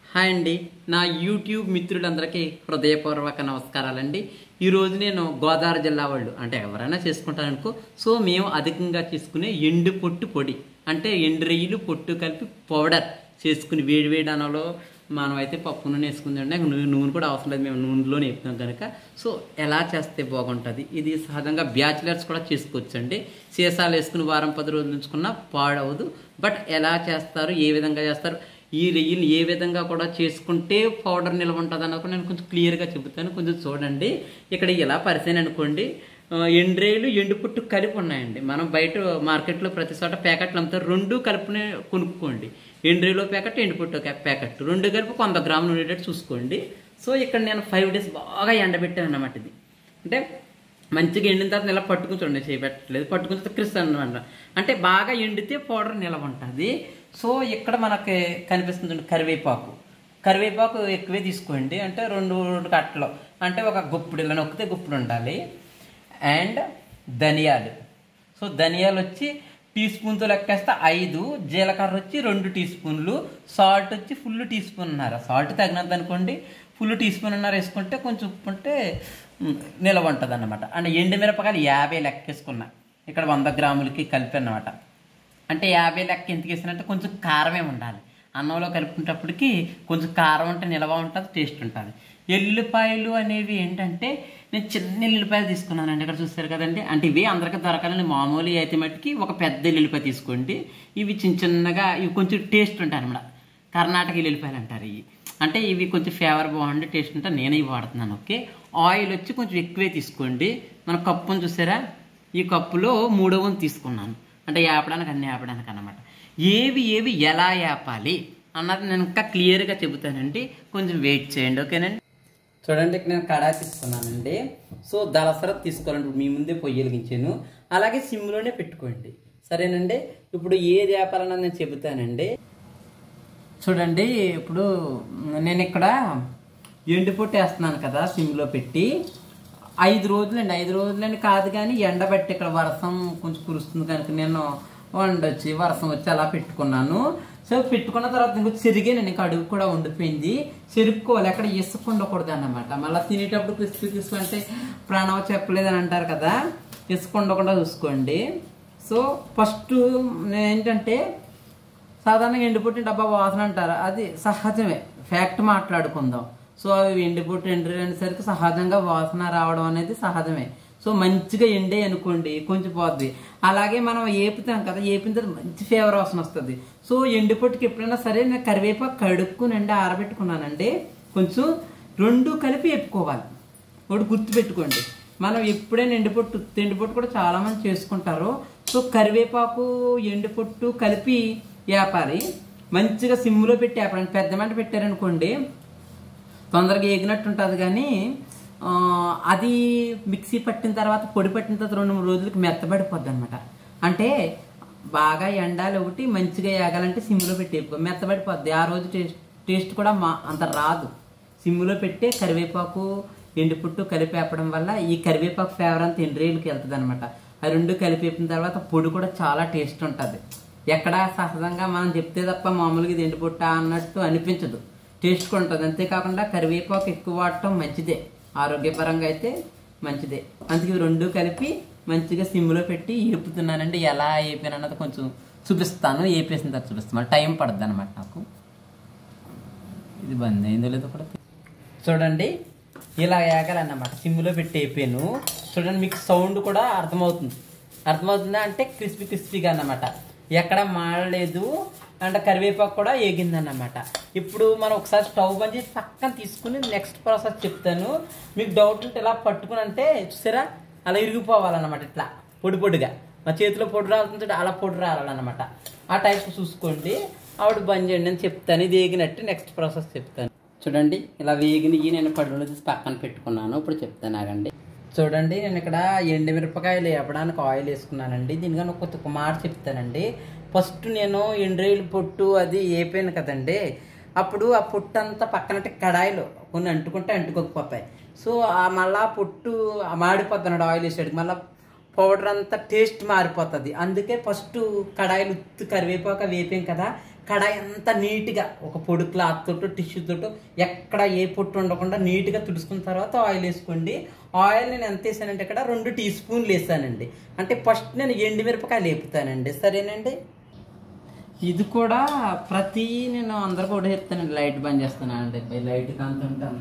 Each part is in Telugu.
హాయ్ అండి నా యూట్యూబ్ మిత్రులందరికీ హృదయపూర్వక నమస్కారాలండి ఈరోజు నేను గోదావరి జిల్లా వాళ్ళు అంటే ఎవరైనా చేసుకుంటారనుకో సో మేము అధికంగా చేసుకునే ఎండు పొట్టు పొడి అంటే ఎండు రొయ్యలు పొట్టు కలిపి పౌడర్ చేసుకుని వేడి వేడి అనంలో మనం అయితే పప్పు నూనె వేసుకుందండి నూనె నూనె కూడా అవసరం లేదు మేము నూనెలోనే వేపుతాం కనుక సో ఎలా చేస్తే బాగుంటుంది ఇది సహజంగా బ్యాచిలర్స్ కూడా చేసుకోవచ్చండి సీసాలు వేసుకుని వారం పది రోజులు ఉంచుకున్నా పాడవదు బట్ ఎలా చేస్తారు ఏ విధంగా చేస్తారు ఈ రెయ్యిని ఏ విధంగా కూడా చేసుకుంటే పౌడర్ నిల్వ ఉంటుంది అన్నప్పుడు నేను కొంచెం క్లియర్గా చెబుతాను కొంచెం చూడండి ఇక్కడ ఇలా పరిచయం అనుకోండి ఆ, ఎండ్రేలు ఎండు పుట్టు కలిపి ఉన్నాయండి మనం బయట మార్కెట్లో ప్రతి చోట ప్యాకెట్లు అమ్ముతారు రెండు కలిపినే కొనుక్కోండి ఎండ్రేలో ప్యాకెట్ ఎండు పుట్టు ఒక ప్యాకెట్ రెండు కలిపి వంద గ్రాములు ఉండేటట్టు చూసుకోండి సో ఇక్కడ నేను ఫైవ్ డేస్ బాగా ఎండబెట్టాను అన్నమాట ఇది అంటే మంచిగా ఎండిన తర్వాత ఇలా పట్టుకుని చూడండి చేయబెట్టలేదు పట్టుకుని తర్వాత క్రిస్ అనమాట అంటే బాగా ఎండితే పౌడర్ నిలవ ఉంటుంది సో ఇక్కడ మనకి కనిపిస్తుంది చూడండి కరివేపాకు కరివేపాకు ఎక్కువే తీసుకోండి అంటే రెండు రెండు కట్టలు అంటే ఒక గుప్పుడు ఇలా నొక్కితే గుప్పుడు ఉండాలి అండ్ ధనియాలు సో ధనియాలు వచ్చి టీ స్పూన్తో లెక్కేస్తే ఐదు జీలకర్ర వచ్చి రెండు టీ స్పూన్లు సాల్ట్ వచ్చి ఫుల్ టీ స్పూన్ ఉన్నారు సాల్ట్ తగినంత అనుకోండి ఫుల్ టీ స్పూన్ ఉన్నారు వేసుకుంటే కొంచెం ఉప్పు ఉంటే మ్, నిలవ ఉంటుంది అనమాట అంటే ఎండు మిరపకాయలు యాభై లెక్కేసుకున్నా ఇక్కడ వంద గ్రాములకి కలిపి అన్నమాట అంటే యాభై లెక్క ఎందుకు వేసినట్టే కొంచెం కారమే ఉండాలి అన్నంలో కలుపుకునేటప్పటికి కొంచెం కారం ఉంటే నిలవ ఉంటుంది టేస్ట్ ఉంటుంది ఎల్లిపాయలు అనేవి ఏంటంటే నేను చిన్న ఎల్లిపాయలు తీసుకున్నానండి ఇక్కడ చూస్తారు కదండి అంటే ఇవి అందరికీ దొరకాలని మామూలు అయితే మట్టుకి ఒక పెద్ద ఎల్లిపాయ తీసుకోండి ఇవి చిన్న చిన్నగా ఇవి కొంచెం టేస్ట్ ఉంటాయి అనమాట కర్ణాటక ఎల్లిపాయలు అంటారు ఇవి అంటే ఇవి కొంచెం ఫ్లేవర్ బాగుండి టేస్ట్ ఉంటే నేను ఇవి వాడుతున్నాను ఓకే ఆయిల్ వచ్చి కొంచెం ఎక్కువే తీసుకోండి మన కప్పును చూసారా ఈ కప్పులో మూడో వంతు తీసుకున్నాను అంటే యాపడానికి అన్ని యాపడానికి అన్నమాట ఏవి ఏవి ఎలా యాపాలి అన్నది నేను ఇంకా క్లియర్గా చెబుతానండి కొంచెం వెయిట్ చేయండి ఓకేనండి చూడండి ఇక్కడ నేను కడా తీసుకున్నానండి సో దళసర తీసుకోవాలండి మీ ముందే పొయ్యి వెలిగించాను అలాగే సిమ్లోనే పెట్టుకోండి సరేనండి ఇప్పుడు ఏది వ్యాపారం నేను చెబుతానండి చూడండి ఇప్పుడు నేను ఇక్కడ ఎండుపొట్టు వేస్తున్నాను కదా సిమ్లో పెట్టి ఐదు రోజులండి ఐదు రోజులని కాదు కానీ ఎండబెట్టి ఇక్కడ వర్షం కొంచెం కురుస్తుంది కనుక నేను వండొచ్చి వర్షం వచ్చి అలా పెట్టుకున్నాను సో పెట్టుకున్న తర్వాత ఇంకో చెరిగే నేను ఇంకా అడుగు కూడా ఉండిపోయింది చెరుక్కోవాలి ఎక్కడ ఇసుక ఉండకూడదు అన్నమాట మళ్ళీ తినేటప్పుడు క్రిస్పీ క్రిస్పీ అంటే ప్రాణం చెప్పలేదని అంటారు కదా ఇసుక ఉండకుండా చూసుకోండి సో ఫస్ట్ ఏంటంటే సాధారణంగా ఎండిపోయిన డబ్బా వాసన అంటారు అది సహజమే ఫ్యాక్ట్ మాట్లాడుకుందాం సో అవి ఎండిపోటు ఎండిసరికి సహజంగా వాసన రావడం అనేది సహజమే సో మంచిగా ఎండే అనుకోండి కొంచెం పోద్ది అలాగే మనం ఏపుతాం కదా ఏపిన తర్వాత మంచి ఫ్లేవర్ వాసన వస్తుంది సో ఎండిపొట్టుకి ఎప్పుడైనా సరే నేను కరివేపాకు కడుక్కునండి ఆరబెట్టుకున్నానండి కొంచెం రెండు కలిపి వేపుకోవాలి ఒకటి గుర్తుపెట్టుకోండి మనం ఎప్పుడైనా ఎండిపొట్టు ఎండిపొట్టు కూడా చాలా మంది చేసుకుంటారు సో కరివేపాకు ఎండిపొట్టు కలిపి వేపాలి మంచిగా సిమ్లో పెట్టి వేపాలి పెద్ద మంట పెట్టారనుకోండి తొందరగా ఏగినట్టు ఉంటుంది కానీ ఆ, అది మిక్సీ పట్టిన తర్వాత పొడి పట్టిన తర్వాత రెండు మూడు రోజులకి మెత్తబడిపోద్ది అనమాట అంటే బాగా ఎండాలి ఒకటి మంచిగా ఏగాలంటే సిమ్లో పెట్టి వేపుకో మెత్తబడిపోద్ది ఆ రోజు టేస్ట్ టేస్ట్ కూడా మా అంత రాదు సిమ్లో పెట్టే కరివేపాకు ఎండుపుట్టు కలిపి వేపడం వల్ల ఈ కరివేపాకు ఫ్లేవర్ అంతా ఎండ్రేళ్ళకి వెళ్తుంది అనమాట ఆ రెండు కలిపి వేపిన తర్వాత పొడి కూడా చాలా టేస్ట్ ఉంటుంది ఎక్కడ సహజంగా మనం చెప్తే తప్ప మామూలుగా ఇది ఎండిపుట్ట అన్నట్టు అనిపించదు టేస్ట్ కూడా ఉంటుంది అంతేకాకుండా కరివేపాకు ఎక్కువ వాడటం మంచిదే ఆరోగ్యపరంగా అయితే మంచిదే అందుకే ఇవి రెండు కలిపి మంచిగా సిమ్లో పెట్టి ఏపుతున్నానండి ఎలా ఏపాను అన్నది కొంచెం చూపిస్తాను ఏపేసిన తర్వాత చూపిస్తాను టైం పడుతుంది అనమాట నాకు ఇది బంద్ అయిందో లేదో కూడా తె- చూడండి ఇలా ఏగాలన్నమాట సిమ్లో పెట్టి అయిపోయాను చూడండి మీకు సౌండ్ కూడా అర్థమవుతుంది అర్థమవుతుందా అంటే క్రిస్పీ క్రిస్పీగా అన్నమాట ఎక్కడ మాడలేదు అంటే కరివేపాకు కూడా ఏగిందన్నమాట ఇప్పుడు మనం ఒకసారి స్టవ్ బంద్ చేసి పక్కన తీసుకుని నెక్స్ట్ ప్రాసెస్ చెప్తాను మీకు డౌట్ ఉంటే ఇలా పట్టుకుని అంటే చూసారా అలా ఇరిగిపోవాలన్నమాట ఇట్లా పొడి పొడిగా మా చేతిలో పొడి రాలుతుంది చూడు, అలా పొడి రావాలన్నమాట ఆ టైప్ చూసుకోండి ఆవిడ బంద్ చేయండి అని చెప్తాను ఇది వేగినట్టు నెక్స్ట్ ప్రాసెస్ చెప్తాను చూడండి ఇలా వేగినవి నేను పడులో తీసి పక్కన పెట్టుకున్నాను ఇప్పుడు చెప్తాను ఆగండి చూడండి నేను ఇక్కడ ఎండుమిరపకాయలు వేపడానికి ఆయిల్ వేసుకున్నానండి దీనికన్నా కొత్త ఒక మాట చెప్తానండి ఫస్ట్ నేను ఎండ్రేలు పొట్టు అది వేపాను కదండి అప్పుడు ఆ పొట్టు అంతా పక్కనట్టు కడాయిలో కొన్ని అంటుకుంటే అంటుకోకపోతాయి సో ఆ మళ్ళా పొట్టు ఆ మాడిపోతున్నాడు ఆయిల్ వేసాడు మళ్ళీ పౌడర్ అంతా టేస్ట్ మారిపోతుంది అందుకే ఫస్ట్ కడాయిలు ఉత్తి కరివేపాక వేపాం కదా కడాయి అంతా నీట్గా ఒక పొడి క్లాత్ తోటో టిష్యూ తోటో ఎక్కడ ఏ పొట్టు ఉండకుండా నీట్గా తుడుచుకున్న తర్వాత ఆయిల్ వేసుకోండి ఆయిల్ నేను ఎంత వేసానంటే ఇక్కడ రెండు టీ స్పూన్లు వేసానండి అంటే ఫస్ట్ నేను ఎండుమిరపకాయలు వేపుతానండి సరేనండి ఇది కూడా ప్రతి నేను అందరు కూడా చెప్తానండి లైట్ బంద్ చేస్తానండి లైట్ కాంతి ఉంటాను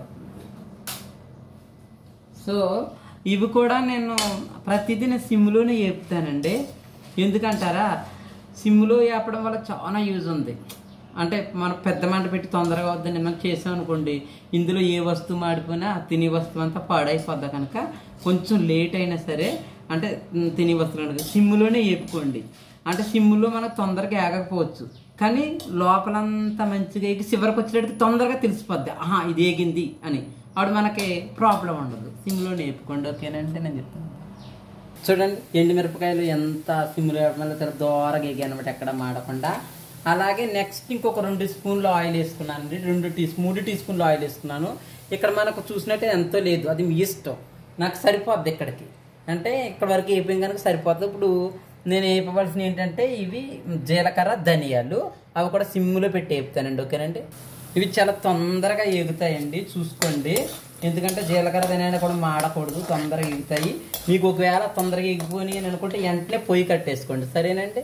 సో ఇవి కూడా నేను ప్రతిదీ నేను సిమ్లోనే వేపుతానండి ఎందుకంటారా సిమ్లో వేపడం వల్ల చాలా యూజ్ ఉంది అంటే మనం పెద్ద మంట పెట్టి తొందరగా వద్దని మనం చేసాం అనుకోండి ఇందులో ఏ వస్తువు మాడిపోయినా ఆ తినే వస్తువు అంతా పాడైపోద్ది కనుక కొంచెం లేట్ అయినా సరే అంటే ఉమ్, తినే వస్తువులు సిమ్లోనే వేపుకోండి అంటే సిమ్లో మనకు తొందరగా ఏగకపోవచ్చు కానీ లోపలంతా మంచిగా ఎగి చివరికి వచ్చేటట్టుకి తొందరగా తెలిసిపోద్ది ఆహా ఇది ఏగింది అని అప్పుడు మనకి ప్రాబ్లం ఉండదు సిమ్లో వేపుకోండి ఓకేనంటే నేను చెప్తాను చూడండి ఎండుమిరపకాయలు ఎంత సిమ్లో వేయడం చాలా దూరగా ఎగాయి అనమాట ఎక్కడ మాడకుండా అలాగే నెక్స్ట్ ఇంకొక రెండు స్పూన్లు ఆయిల్ వేసుకున్నాను అండి రెండు టీ మూడు టీ స్పూన్లు ఆయిల్ వేసుకున్నాను ఇక్కడ మనకు చూసినట్టే ఎంతో లేదు అది మీ ఇష్టం నాకు సరిపోద్ది ఇక్కడికి అంటే ఇక్కడ వరకు వేపిన కనుక సరిపోతుంది ఇప్పుడు నేను వేపవలసిన ఏంటంటే ఇవి జీలకర్ర ధనియాలు అవి కూడా సిమ్లో పెట్టి వేపుతానండి ఓకేనండి ఇవి చాలా తొందరగా ఎగుతాయండి చూసుకోండి ఎందుకంటే జీలకర్ర ధనియాలు కూడా మాడకూడదు తొందరగా ఎగుతాయి మీకు ఒకవేళ తొందరగా ఎగిపోయి అని అనుకుంటే వెంటనే పొయ్యి కట్టేసుకోండి సరేనండి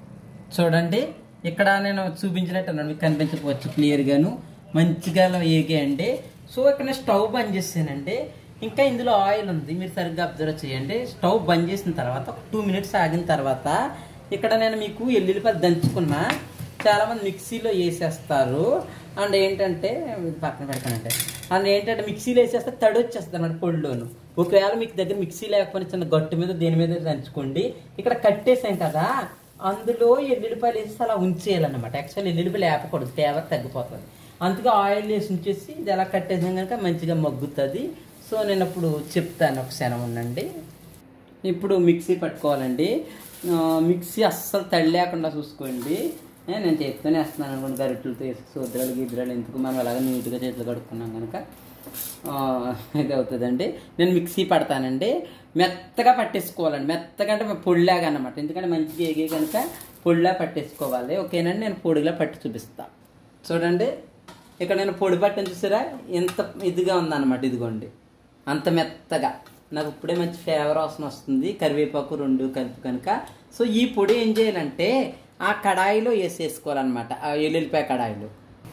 చూడండి ఇక్కడ నేను చూపించినట్టు మీకు కనిపించకపోవచ్చు క్లియర్గాను మంచిగా ఏగాయండి సో ఇక్కడ నేను స్టవ్ బంద్ చేసానండి ఇంకా ఇందులో ఆయిల్ ఉంది మీరు సరిగ్గా అబ్జర్వ్ చేయండి స్టవ్ బంద్ చేసిన తర్వాత ఒక టూ మినిట్స్ ఆగిన తర్వాత ఇక్కడ నేను మీకు ఎల్లుల్లిపాయ దంచుకున్నా చాలా మంది మిక్సీలో వేసేస్తారు అండ్ ఏంటంటే ఇది పక్కన పెడతానంటే అండ్ ఏంటంటే మిక్సీలో వేసేస్తే తడి వచ్చేస్తుంది అన్నమాట పొడిలోను ఒకవేళ మీకు దగ్గర మిక్సీ లేకపోతే చిన్న గట్టు మీద దేని మీద దంచుకోండి ఇక్కడ కట్టేసాం కదా అందులో ఎల్లుల్లిపాయలు వేసి అలా ఉంచేయాలన్నమాట యాక్చువల్ ఎల్లుల్లిపాయలు వేపకూడదు తేవ తగ్గిపోతుంది అందుకే ఆయిల్ వేసి ఉంచేసి ఇది ఎలా కట్టేసాం కనుక మంచిగా మగ్గుతుంది సో నేను అప్పుడు చెప్తాను ఒక క్షణం ఉండండి ఇప్పుడు మిక్సీ పట్టుకోవాలండి ఆ, మిక్సీ అస్సలు తడి లేకుండా చూసుకోండి ఏ, నేను చేత్తోనే వేస్తున్నాను అనుకోండి గరిటెలతో వేసి సూద్రాలు గిద్రాలు ఎందుకు మనం అలాగే నీట్గా చేతులు కడుక్కున్నాం కనుక ఆ, ఇది అవుతుందండి నేను మిక్సీ పడతానండి మెత్తగా పట్టేసుకోవాలండి మెత్తగా అంటే పొడిలాగా అనమాట ఎందుకంటే మంచిగా ఏగే కనుక పొడిలా పట్టేసుకోవాలి ఓకేనండి నేను పొడిలా పట్టి చూపిస్తా చూడండి ఇక్కడ నేను పొడి పట్టిన చూసారా ఎంత ఇదిగా ఉందన్నమాట ఇదిగోండి అంత మెత్తగా నాకు ఇప్పుడే మంచి ఫ్లేవర్ వాసన వస్తుంది కరివేపాకు రెండు కలిపి కనుక సో ఈ పొడి ఏం చేయాలంటే ఆ కడాయిలో వేసేసుకోవాలన్నమాట ఆ ఎల్లుల్లిపాయ కడాయిలో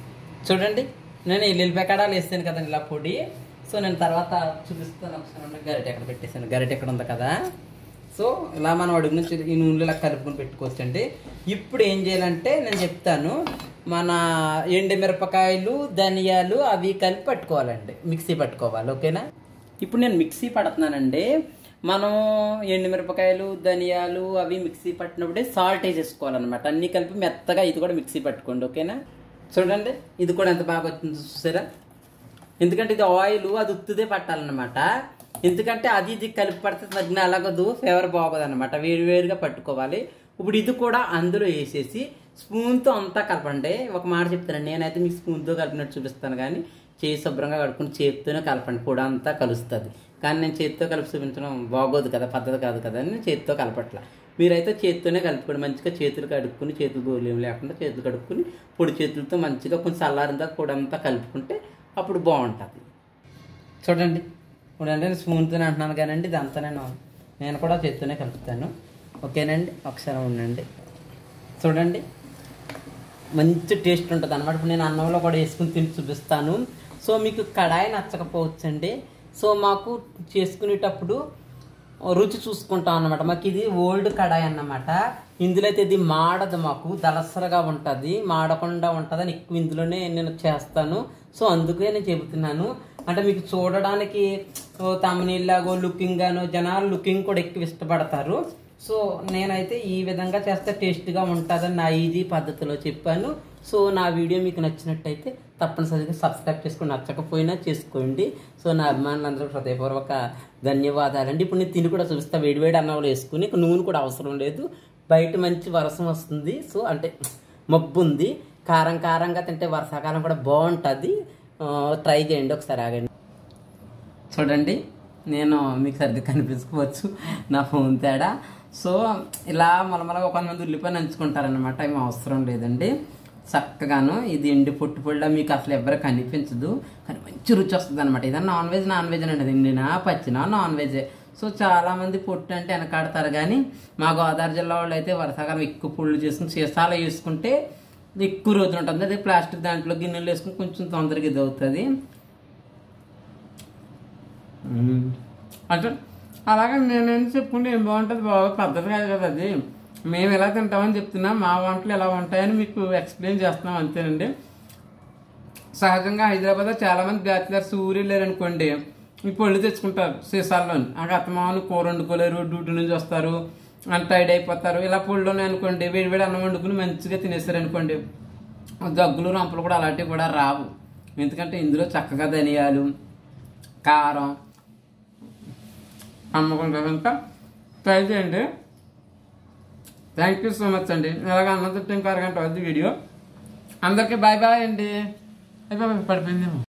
చూడండి నేను ఎల్లుల్లిపాయ కడాయిలు వేస్తాను కదండి ఇలా పొడి సో నేను తర్వాత చూపిస్తాను ఒకసారి ఉండండి. గరిటె ఎక్కడ పెట్టేసాను గరిటె ఎక్కడ ఉంది కదా సో ఇలా మనం అడుగు నుంచి ఈ నూనెలో ఇలా కలుపుకొని పెట్టుకోవచ్చు అండి ఇప్పుడు ఏం చేయాలంటే నేను చెప్తాను మన ఎండుమిరపకాయలు ధనియాలు అవి కలిపి పట్టుకోవాలండి మిక్సీ పట్టుకోవాలి ఓకేనా ఇప్పుడు నేను మిక్సీ పడుతున్నానండి మనం ఎండుమిరపకాయలు ధనియాలు అవి మిక్సీ పట్టినప్పుడే సాల్ట్ వేసేసుకోవాలన్నమాట అన్నీ కలిపి మెత్తగా ఇది కూడా మిక్సీ పట్టుకోండి ఓకేనా చూడండి ఇది కూడా ఎంత బాగా వచ్చింది చూసారా ఎందుకంటే ఇది ఆయిల్ అది ఉత్తుదే పట్టాలన్నమాట ఎందుకంటే అది ఇది కలిపి పడితే తగ్గిన అలాగదు ఫ్లేవర్ బాగోదు అనమాట వేరువేరుగా పట్టుకోవాలి ఇప్పుడు ఇది కూడా అందులో వేసేసి స్పూన్తో అంతా కలపండి ఒక మాట చెప్తాను నేనైతే మీకు స్పూన్తో కలిపినట్టు చూపిస్తాను కానీ చేయి శుభ్రంగా కడుక్కుని చేతితోనే కలపండి పొడి అంతా కలుస్తుంది కానీ నేను చేతితో కలిపి చూపించడం బాగోదు కదా పద్ధతి కాదు కదా అని నేను చేతితో కలపట్ల మీరైతే చేతితోనే కలుపుకోండి మంచిగా చేతులు కడుక్కుని చేతులు గోలేం లేకుండా చేతులు కడుక్కుని పొడి చేతులతో మంచిగా కొంచెం చల్లారిన తర్వాత పొడి అంతా కలుపుకుంటే అప్పుడు బాగుంటుంది చూడండి ఇప్పుడు అంటే నేను స్పూన్తో అంటున్నాను కానండి ఇదంతా నేను నేను కూడా చేత్తోనే కలుపుతాను ఓకేనండి ఒకసారి ఉండండి చూడండి మంచి టేస్ట్ ఉంటుంది అనమాట ఇప్పుడు నేను అన్నంలో కూడా వేసుకుని తిని చూపిస్తాను సో మీకు కడాయి నచ్చకపోవచ్చండి సో మాకు చేసుకునేటప్పుడు రుచి చూసుకుంటాం అన్నమాట మాకు ఇది ఓల్డ్ కడాయి అన్నమాట ఇందులో అయితే ఇది మాడదు మాకు దలసరగా ఉంటుంది మాడకుండా ఉంటుంది అని ఎక్కువ ఇందులోనే నేను చేస్తాను సో అందుకే నేను చెబుతున్నాను అంటే మీకు చూడడానికి తమనీళ్ళగో లుకింగ్ గాను జనాలు లుకింగ్ కూడా ఎక్కువ ఇష్టపడతారు సో నేనైతే ఈ విధంగా చేస్తే టేస్ట్గా ఉంటుందని నా ఈజీ పద్ధతిలో చెప్పాను సో నా వీడియో మీకు నచ్చినట్టయితే తప్పనిసరిగా సబ్స్క్రైబ్ చేసుకుని నచ్చకపోయినా చేసుకోండి సో నా అభిమానులందరూ హృదయపూర్వక ధన్యవాదాలండి ఇప్పుడు నేను తిని కూడా చూపిస్తా వేడివేడి అన్నంలో వేసుకుని ఇక నూనె కూడా అవసరం లేదు బయట మంచి వర్షం వస్తుంది సో అంటే మబ్బు ఉంది కారం కారంగా తింటే వర్షాకాలం కూడా బాగుంటుంది ట్రై చేయండి ఒకసారి ఆగండి చూడండి నేను మీకు సరిగ్గా కనిపించుకోవచ్చు నా ఫోన్ తేడా సో ఇలా మలమల కొంతమంది ఉల్లిపాయ నంచుకుంటారనమాట ఏం అవసరం లేదండి చక్కగాను ఇది ఎండి పొట్టు పొడిలా మీకు అసలు ఎవరు కనిపించదు కానీ మంచి రుచి వస్తుంది అనమాట ఇదన్నా నాన్ వెజ్ నాన్ వెజ్ అండి అది ఎండినా పచ్చినా నాన్ వెజే సో చాలా మంది పొట్టు అంటే వెనకాడతారు కానీ మా గోదావరి జిల్లా వాళ్ళు అయితే వరుసకాలం ఎక్కువ పుళ్ళు చేసుకుని సీసాలు వేసుకుంటే ఎక్కువ రోజులు ఉంటుంది అదే ప్లాస్టిక్ దాంట్లో గిన్నెలు వేసుకుని కొంచెం తొందరగా ఇది అవుతుంది మ్మ్. అంటే అలాగే నేనేం చెప్పుకుంటే ఏం బాగుంటుంది బాగా పద్ధతి కాదు కదా అది మేము ఎలా తింటామని చెప్తున్నా మా వంటలు ఎలా ఉంటాయని మీకు ఎక్స్ప్లెయిన్ చేస్తున్నాం అంతేనండి సహజంగా హైదరాబాద్లో చాలా మంది బ్యాచిలర్స్ ఊరు వెళ్ళారు అనుకోండి ఈ పళ్ళు తెచ్చుకుంటారు సీసాల్లోని అక్కడ అత్తమాను కూర వండుకోలేరు డ్యూటీ నుంచి వస్తారు అంత టైడ్ అయిపోతారు ఇలా పళ్ళుని అనుకోండి వేడి వేడి అన్నం వండుకుని మంచిగా తినేస్తారు అనుకోండి దగ్గులు రంపలు కూడా అలాంటివి కూడా రావు ఎందుకంటే ఇందులో చక్కగా ధనియాలు కారం అమ్ముకుంటారు కనుక ట్రై చేయండి థ్యాంక్ యూ సో మచ్ అండి ఇలాగ అన్నం తింటే ఇంకో అరగంట అవుద్ది వీడియో అందరికీ బాయ్ బాయ్ అండి అయిపోయి పడిపోయిందేమో